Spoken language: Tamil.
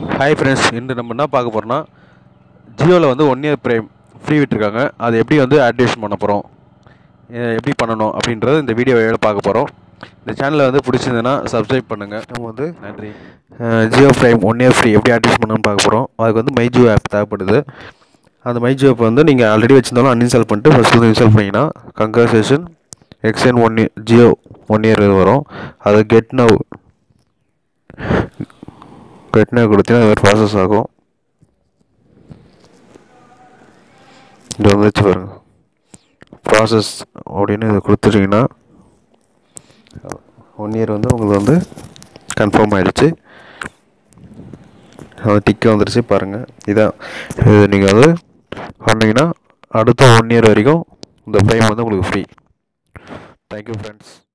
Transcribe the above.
ஹாய் ஃப்ரெண்ட்ஸ் இன்று நம்ம என்ன பார்க்க போகிறோம்னா ஜியோவில் வந்து ஒன் இயர் ப்ரைம் ஃப்ரீ விட்டுருக்காங்க அது எப்படி வந்து ஆக்டிவேஷன் பண்ண போகிறோம் எப்படி பண்ணணும் அப்படின்றது இந்த வீடியோவில் பார்க்க போகிறோம் இந்த சேனலை வந்து பிடிச்சிருந்ததுன்னா சப்ஸ்கிரைப் பண்ணுங்கள் நம்ம வந்து நன்றி Jio prime one year free எப்படி ஆக்டிவேஷன் பண்ணணும்னு பார்க்க போகிறோம் அதுக்கு வந்து மை ஜியோ ஆப் தேவைப்படுது அந்த மை ஜியோ ஆப் வந்து நீங்கள் ஆல்ரெடி வச்சிருந்தாலும் அன்இன்ஸ்டால் பண்ணிட்டு ஃபஸ்ட்டு வந்து இன்ஸ்டால் பண்ணிங்கன்னா கங்க்ராச்சுலேஷன் எக்ஸ்என் one year Jio one year வரும் அது கெட் நவ் கெட்னா கொடுத்தீங்கன்னா அது ப்ராசஸ் ஆகும் இது வந்துச்சு பாருங்க ப்ராசஸ் அப்படின்னு இதை கொடுத்துட்டிங்கன்னா ஒன் இயர் வந்து உங்களுக்கு வந்து கன்ஃபார்ம் ஆகிடுச்சு அது டிக்கு வந்துருச்சு பாருங்கள் இதான் இது நீங்கள் வந்து பண்ணீங்கன்னா அடுத்த ஒன் இயர் வரைக்கும் இந்த ப்ரைம் வந்து உங்களுக்கு ஃப்ரீ தேங்க்யூ ஃப்ரெண்ட்ஸ்